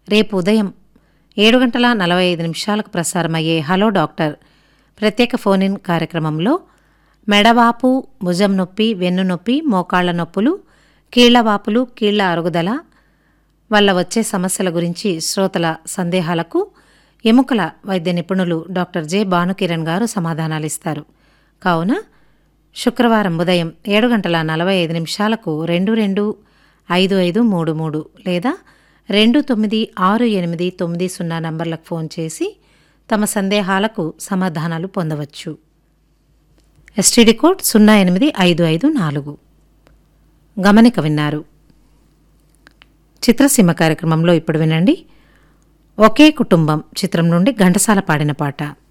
రేపు ఉదయం ఏడు గంటల నలభై ఐదు నిమిషాలకు ప్రసారమయ్యే హలో డాక్టర్ ప్రత్యేక ఫోన్ ఇన్ కార్యక్రమంలో మెడవాపు భుజం నొప్పి వెన్ను నొప్పి మోకాళ్ల నొప్పులు కీళ్లవాపులు కీళ్ల అరుగుదల వల్ల వచ్చే సమస్యల గురించి శ్రోతల సందేహాలకు ఎముకల వైద్య నిపుణులు డాక్టర్ జె భానుకిరణ్ గారు సమాధానాలిస్తారు కావున శుక్రవారం ఉదయం ఏడు గంటల నలభై ఐదు నిమిషాలకు రెండు రెండు ఐదు ఐదు మూడు మూడు లేదా రెండు తొమ్మిది ఆరు ఎనిమిది తొమ్మిది సున్నా నంబర్లకు ఫోన్ చేసి తమ సందేహాలకు సమాధానాలు పొందవచ్చు ఎస్టీడీ కోడ్ సున్నా ఎనిమిది ఐదు ఐదు నాలుగు గమనిక విన్నారు చిత్రసీమ కార్యక్రమంలో ఇప్పుడు వినండి ఒకే కుటుంబం చిత్రం నుండి ఘంటసాల పాడిన పాట